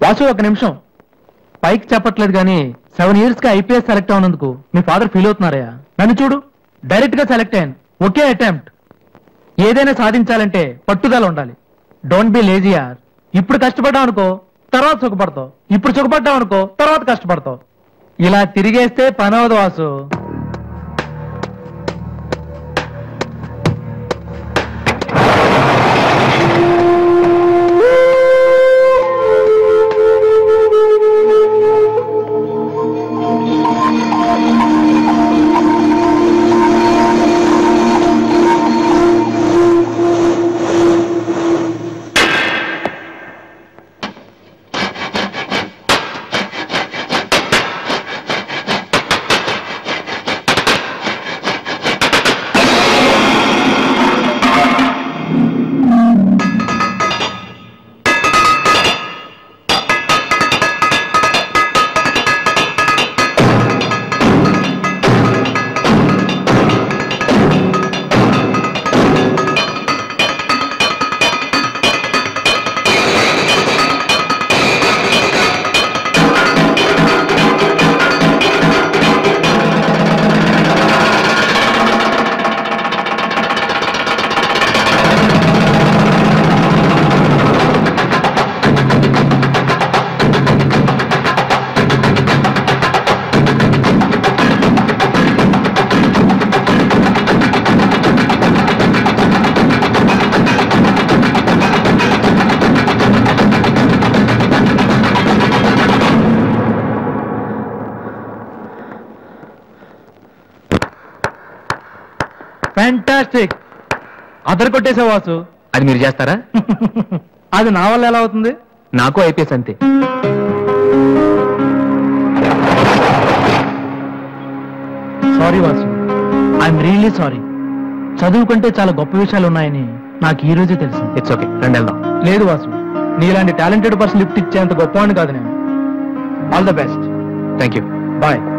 వాసు ఒక నిమిషం పైకి చెప్పట్లేదు కానీ సెవెన్ ఇయర్స్ గా ఐపీఎస్ సెలెక్ట్ అవునందుకు మీ ఫాదర్ ఫీల్ అవుతున్నారయ్యా నన్ను చూడు డైరెక్ట్ గా సెలెక్ట్ అయ్యాను ఒకే అటెంప్ట్ ఏదైనా సాధించాలంటే పట్టుదల ఉండాలి డోంట్ బి లేజీ యార్ ఇప్పుడు కష్టపడ్డావు అనుకో తర్వాత సుఖపడతావు ఇప్పుడు సుఖపడ్డావు అనుకో తర్వాత కష్టపడతావు ఇలా తిరిగేస్తే పని అవదు వాసు ఫ్యాంటాస్టిక్ అదర్ కొట్టేసే వాసు అది మీరు చేస్తారా అది నా వల్ల ఎలా అవుతుంది నాకు ఐపీఎస్ అంతే sorry Vasu I'm really sorry చదువు కంటే చాలా గొప్ప విషయాలు ఉన్నాయని నాకు ఈ రోజే తెలిసింది ఇట్స్ ఓకే రండి వెళ్దాం లేదు వాసు నీలాంటి టాలెంటెడ్ పర్సన్ లిఫ్ట్ ఇచ్చేంత గొప్పవాడిని కాదు నేను all the best thank you bye